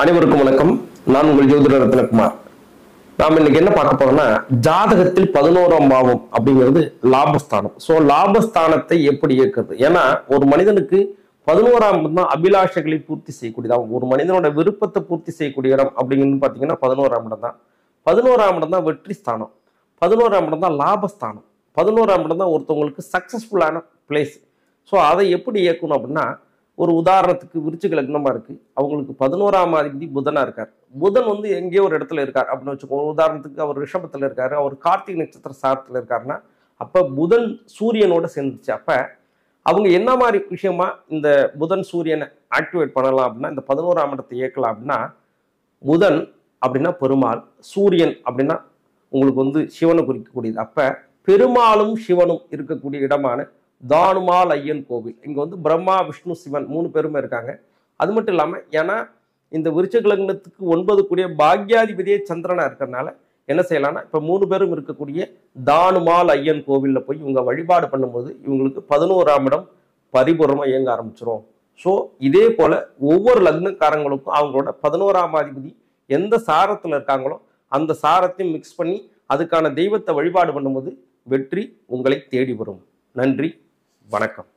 அனைவருக்கும் வணக்கம் நான் உங்கள் ஜோதிடர் ரத்னகுமார் நாம் இன்னைக்கு என்ன பார்க்க போறோம்னா ஜாதகத்தில் பதினோராம் பாவம் அப்படிங்கிறது லாபஸ்தானம் ஸோ லாபஸ்தானத்தை எப்படி இயக்குறது ஏன்னா ஒரு மனிதனுக்கு பதினோராம் இடம் தான் அபிலாஷைகளை பூர்த்தி செய்யக்கூடியதாகும் ஒரு மனிதனோட விருப்பத்தை பூர்த்தி செய்யக்கூடிய இடம் அப்படிங்கிறது பார்த்தீங்கன்னா பதினோராம் இடம் தான் பதினோராம் இடம் தான் வெற்றி ஸ்தானம் பதினோராம் இடம் தான் லாபஸ்தானம் பதினோராம் இடம் தான் ஒருத்தவங்களுக்கு சக்ஸஸ்ஃபுல்லான பிளேஸ் ஸோ அதை எப்படி இயக்கணும் அப்படின்னா ஒரு உதாரணத்துக்கு விருச்சிக லக்னமா இருக்கு அவங்களுக்கு பதினோராம் அதிபதி புதனா இருக்கார் புதன் வந்து எங்கேயோ ஒரு இடத்துல இருக்கார் அப்படின்னு வச்சுக்கோ ஒரு உதாரணத்துக்கு அவர் ரிஷபத்துல இருக்காரு அவர் கார்த்திகை நட்சத்திர சாரத்துல இருக்காருன்னா அப்ப புதன் சூரியனோட சேர்ந்துச்சு அப்ப அவங்க என்ன மாதிரி விஷயமா இந்த புதன் சூரியனை ஆக்டிவேட் பண்ணலாம் அப்படின்னா இந்த பதினோராம் இடத்தை இயக்கலாம் அப்படின்னா புதன் அப்படின்னா பெருமாள் சூரியன் அப்படின்னா உங்களுக்கு வந்து சிவனை குறிக்கக்கூடியது அப்ப பெருமாளும் சிவனும் இருக்கக்கூடிய இடமான தானுமால் ஐயன் கோவில் இங்க வந்து பிரம்மா விஷ்ணு சிவன் மூணு பேருமே இருக்காங்க அது மட்டும் இல்லாம ஏன்னா இந்த விருச்சக லக்னத்துக்கு ஒன்பது கூடிய பாக்யாதிபதியே சந்திரனா இருக்கிறனால என்ன செய்யலாம்னா இப்ப மூணு பேரும் இருக்கக்கூடிய தானுமால் ஐயன் கோவில்ல போய் இவங்க வழிபாடு பண்ணும்போது இவங்களுக்கு பதினோராம் இடம் பரிபூர்ணமா இயங்க ஆரம்பிச்சிரும் ஸோ இதே போல ஒவ்வொரு லக்னக்காரங்களுக்கும் அவங்களோட பதினோராம் அதிபதி எந்த சாரத்துல இருக்காங்களோ அந்த சாரத்தையும் மிக்ஸ் பண்ணி அதுக்கான தெய்வத்தை வழிபாடு பண்ணும்போது வெற்றி உங்களை தேடி வரும் நன்றி வணக்கம்